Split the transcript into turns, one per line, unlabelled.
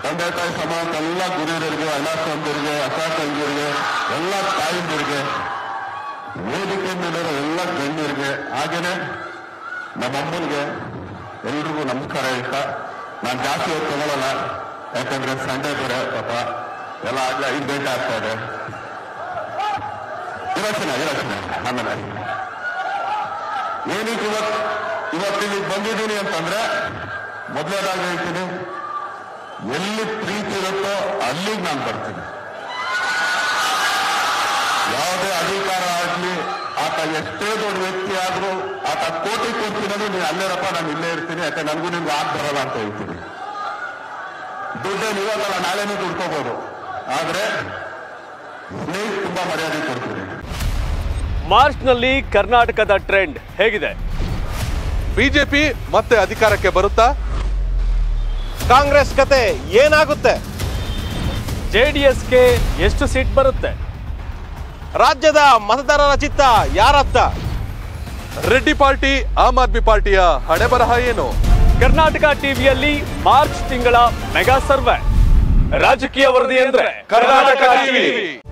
ತಂದೆ ತಾಯಿ ಸಮಾಜ ಎಲ್ಲ ಗುರಿಯರಿಗೆ ಅಣ್ಣ ತಂದಿರಿಗೆ ಅಕ್ಕ ತಂಗಿರಿಗೆ ಎಲ್ಲ ತಾಯಿಂದಿರಿಗೆ ವೇದಿಕೆ ಮೇಲಿರೋ ಎಲ್ಲ ಗಣ್ಯರಿಗೆ ಹಾಗೇನೆ ನಮ್ಮಮ್ಮನಿಗೆ ಎಲ್ರಿಗೂ ನಮಸ್ಕಾರ ಹೇಳ್ತಾ ನಾನು ಜಾಸ್ತಿ ಹೊತ್ತು ತಗೊಳ್ಳಲ್ಲ ಯಾಕಂದ್ರೆ ಸಂಡೇ ಬೇರೆ ಪಾಪ ಎಲ್ಲ ಆಗ್ಲೇ ಐದು ಗಂಟೆ ಆಗ್ತಾ ಇದೆ ಇರಕ್ಷಣ ಇರಕ್ಷಣ ಆಮೇಲೆ ಏನಕ್ಕೆ ಇವತ್ತು ಇವತ್ತು ಇಲ್ಲಿಗೆ ಬಂದಿದ್ದೀನಿ ಅಂತಂದ್ರೆ ಮೊದಲನೇದಾಗಿ ಹೇಳ್ತೀನಿ ಎಲ್ಲಿ ಪ್ರೀತಿ ಇರುತ್ತೋ ಅಲ್ಲಿಗೆ ನಾನು ಬರ್ತೀನಿ ಯಾವುದೇ ಅಧಿಕಾರ ಆಗ್ಲಿ ಆತ ಎಷ್ಟೇ ದೊಡ್ಡ ವ್ಯಕ್ತಿ ಆದ್ರೂ ಆತ ಕೋಟಿ ಕೊಡ್ತೀನಂದ್ರೆ ನೀನು ಅಲ್ಲೇರಪ್ಪ ನಾನು ಇಲ್ಲೇ ಇರ್ತೀನಿ ಯಾಕೆ ನನಗೂ ನಿಮ್ಗೆ ಆಗ್ ಬರಲ್ಲ ಅಂತ ಹೇಳ್ತೀನಿ ದುಡ್ಡೇನು ಇವತ್ತಲ್ಲ ನಾಳೆನೂ ದುಡ್ಕೋಬಹುದು ಆದ್ರೆ ಸ್ನೇಹಿತ ತುಂಬಾ ಮರ್ಯಾದೆ ಕೊಡ್ತೀನಿ
ಮಾರ್ಚ್ನಲ್ಲಿ ಕರ್ನಾಟಕದ ಟ್ರೆಂಡ್ ಹೇಗಿದೆ
ಬಿಜೆಪಿ ಮತ್ತೆ ಅಧಿಕಾರಕ್ಕೆ ಬರುತ್ತಾ
ಕಾಂಗ್ರೆಸ್ ಕತೆ ಏನಾಗುತ್ತೆ
ಜೆ ಡಿ ಎಸ್ಗೆ ಎಷ್ಟು ಸೀಟ್ ಬರುತ್ತೆ
ರಾಜ್ಯದ ಮತದಾರರ ಚಿತ್ತ ಯಾರತ್ತ
ರೆಡ್ಡಿ ಪಾರ್ಟಿ ಆಮ್ ಆದ್ಮಿ ಪಾರ್ಟಿಯ ಹಣೆ ಬರಹ ಏನು
ಕರ್ನಾಟಕ ಟಿವಿಯಲ್ಲಿ ಮಾರ್ಚ್ ತಿಂಗಳ ಮೆಗಾ ಸರ್ವೆ ರಾಜಕೀಯ ವರದಿ ಅಂದ್ರೆ
ಕರ್ನಾಟಕ ಟಿವಿ